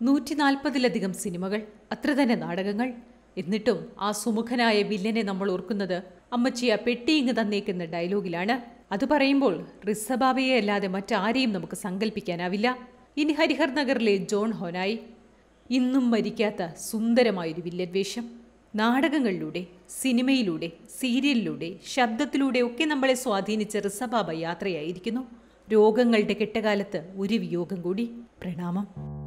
നൂറ്റി നാൽപ്പതിലധികം സിനിമകൾ അത്ര തന്നെ നാടകങ്ങൾ എന്നിട്ടും ആ സുമുഖനായ വില്ലനെ നമ്മൾ ഓർക്കുന്നത് അമ്മച്ചിയ പെട്ടിയിങ് തന്നേക്കുന്ന ഡയലോഗിലാണ് അത് പറയുമ്പോൾ റിസബാബയെ അല്ലാതെ മറ്റാരെയും നമുക്ക് സങ്കല്പിക്കാനാവില്ല ഇനി ഹരിഹർ നഗറിലെ ജോൺ ഹോനായി ഇന്നും മരിക്കാത്ത സുന്ദരമായൊരു വില്ലൻ വേഷം നാടകങ്ങളിലൂടെ സിനിമയിലൂടെ സീരിയലിലൂടെ ശബ്ദത്തിലൂടെ ഒക്കെ നമ്മളെ സ്വാധീനിച്ച റിസബാബ യാത്രയായിരിക്കുന്നു രോഗങ്ങളുടെ കെട്ടകാലത്ത് ഒരു വിയോഗം കൂടി പ്രണാമം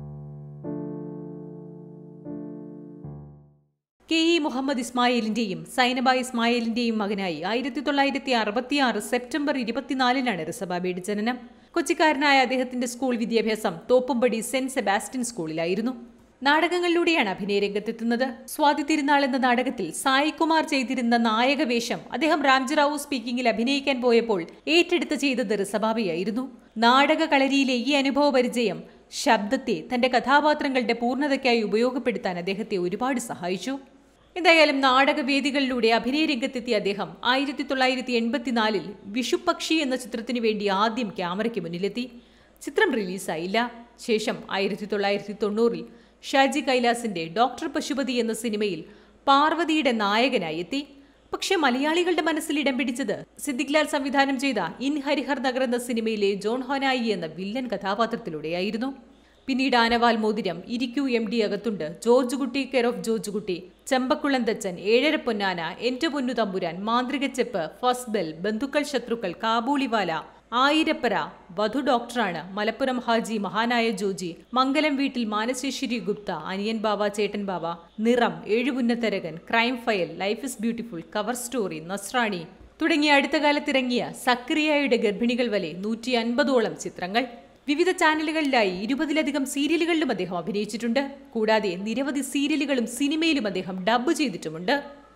കെ ഇ മുഹമ്മദ് ഇസ്മായിലിന്റെയും സൈനബ ഇസ്മായിലിന്റെയും മകനായി ആയിരത്തി തൊള്ളായിരത്തി അറുപത്തിയാറ് സെപ്റ്റംബർ ഇരുപത്തിനാലിനാണ് റിസബാബയുടെ ജനനം കൊച്ചിക്കാരനായ അദ്ദേഹത്തിന്റെ സ്കൂൾ വിദ്യാഭ്യാസം തോപ്പുംപടി സെന്റ് സെബാസ്റ്റ്യൻ സ്കൂളിലായിരുന്നു നാടകങ്ങളിലൂടെയാണ് അഭിനയ രംഗത്തെത്തുന്നത് സ്വാതി തിരുനാൾ എന്ന നാടകത്തിൽ സായി കുമാർ ചെയ്തിരുന്ന നായക വേഷം അദ്ദേഹം രാംജിറാവു സ്പീക്കിംഗിൽ അഭിനയിക്കാൻ പോയപ്പോൾ ഏറ്റെടുത്ത് ചെയ്തത് റിസബാബയായിരുന്നു നാടക കളരിയിലെ ഈ അനുഭവ പരിചയം ശബ്ദത്തെ തന്റെ കഥാപാത്രങ്ങളുടെ പൂർണ്ണതയ്ക്കായി ഉപയോഗപ്പെടുത്താൻ അദ്ദേഹത്തെ ഒരുപാട് സഹായിച്ചു എന്തായാലും നാടകവേദികളിലൂടെ അഭിനയ രംഗത്തെത്തിയ അദ്ദേഹം ആയിരത്തി തൊള്ളായിരത്തി എൺപത്തിനാലിൽ വിഷുപക്ഷി എന്ന ചിത്രത്തിനു വേണ്ടി ആദ്യം ക്യാമറയ്ക്ക് മുന്നിലെത്തി ചിത്രം റിലീസായില്ല ശേഷം ആയിരത്തി തൊള്ളായിരത്തി തൊണ്ണൂറിൽ ഷാജി കൈലാസിന്റെ ഡോക്ടർ പശുപതി എന്ന സിനിമയിൽ പാർവതിയുടെ നായകനായി എത്തി പക്ഷെ മലയാളികളുടെ മനസ്സിൽ ഇടം പിടിച്ചത് സിദ്ദിഖ് ലാൽ സംവിധാനം ചെയ്ത ഇൻ ഹരിഹർ നഗർ എന്ന സിനിമയിലെ ജോൺ ഹോനായി എന്ന വില്ലൻ കഥാപാത്രത്തിലൂടെയായിരുന്നു പിന്നീട് ആനവാൽ മോതിരം ഇരിക്കൂ എം ഡി അകത്തുണ്ട് ജോർജ് കുട്ടി കെയർ ഓഫ് ജോർജ് കുട്ടി ചെമ്പക്കുളം തച്ചൻ ഏഴര പൊന്നാന എന്റെ പൊന്നു തമ്പുരാൻ മാന്ത്രിക ചെപ്പ് ഫസ്റ്റ് ബെൽ ബന്ധുക്കൾ ശത്രുക്കൾ കാബൂളിവാല ആയിരപ്പര വധു ഡോക്ടറാണ് മലപ്പുറം ഹാജി മഹാനായ ജോജി മംഗലം വീട്ടിൽ മാനസേശ്വരി ഗുപ്ത അനിയൻ ബാബ ചേട്ടൻ ബാബ നിറം Ezhupunnatharakan crime file life is beautiful cover story Nasrani തുടങ്ങിയ അടുത്ത കാലത്തിറങ്ങിയ സക്രിയയുടെ ഗർഭിണികൾ വരെ നൂറ്റി അൻപതോളം ചിത്രങ്ങൾ വിവിധ ചാനലുകളിലായി ഇരുപതിലധികം സീരിയലുകളിലും അദ്ദേഹം അഭിനയിച്ചിട്ടുണ്ട് കൂടാതെ നിരവധി സീരിയലുകളും സിനിമയിലും അദ്ദേഹം ഡബ്ബ് ചെയ്തിട്ടുമുണ്ട്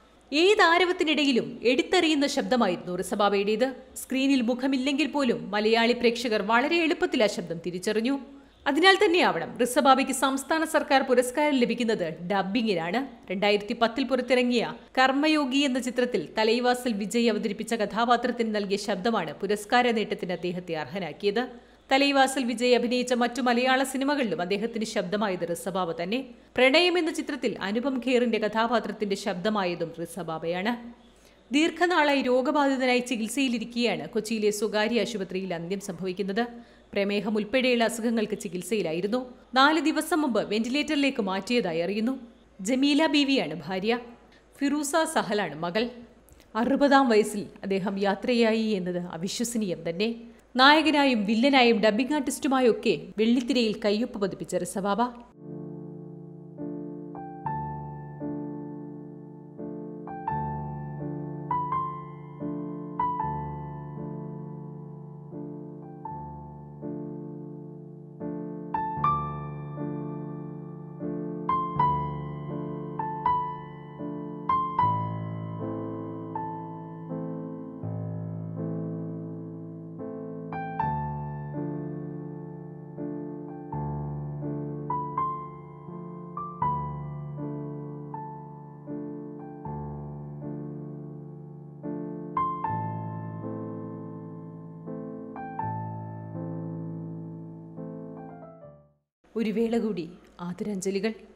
ഏത് ആരവത്തിനിടയിലും എടുത്തറിയുന്ന ശബ്ദമായിരുന്നു റിസബാബയുടേത് സ്ക്രീനിൽ മുഖമില്ലെങ്കിൽ പോലും മലയാളി പ്രേക്ഷകർ വളരെ എളുപ്പത്തിൽ ആ ശബ്ദം തിരിച്ചറിഞ്ഞു അതിനാൽ തന്നെയാവണം റിസബാബയ്ക്ക് സംസ്ഥാന സർക്കാർ പുരസ്കാരം ലഭിക്കുന്നത് ഡബ്ബിങ്ങിനാണ് രണ്ടായിരത്തി പത്തിൽ പുറത്തിറങ്ങിയ കർമ്മയോഗി എന്ന ചിത്രത്തിൽ തലൈവാസൽ വിജയ് അവതരിപ്പിച്ച കഥാപാത്രത്തിന് നൽകിയ ശബ്ദമാണ് പുരസ്കാര നേട്ടത്തിന് അദ്ദേഹത്തെ അർഹനാക്കിയത് തലൈവാസൽ വിജയ് അഭിനയിച്ച മറ്റു മലയാള സിനിമകളിലും അദ്ദേഹത്തിന് ശബ്ദമായത് റിസബാബ തന്നെ പ്രണയം എന്ന ചിത്രത്തിൽ അനുപം ഖേറിന്റെ കഥാപാത്രത്തിന്റെ ശബ്ദമായതും റിസബാബയാണ് ദീർഘനാളായി രോഗബാധിതനായി ചികിത്സയിലിരിക്കെയാണ് കൊച്ചിയിലെ സ്വകാര്യ ആശുപത്രിയിൽ അന്ത്യം സംഭവിക്കുന്നത് പ്രമേഹം ഉൾപ്പെടെയുള്ള അസുഖങ്ങൾക്ക് ചികിത്സയിലായിരുന്നു നാല് ദിവസം മുമ്പ് വെന്റിലേറ്ററിലേക്ക് മാറ്റിയതായി അറിയുന്നു ജമീല ബീവിയാണ് ഭാര്യ ഫിറൂസ സഹലാണ് മകൾ അറുപതാം വയസ്സിൽ അദ്ദേഹം യാത്രയായി എന്നത് അവിശ്വസനീയം തന്നെ നായകനായും വില്ലനായും ഡബ്ബിംഗ് ആർട്ടിസ്റ്റുമായും ഒക്കെ വെള്ളിത്തിരയിൽ കയ്യൊപ്പ് പതിപ്പിച്ച റിസബാബ ഒരു വേള കൂടി ആദരാഞ്ജലികൾ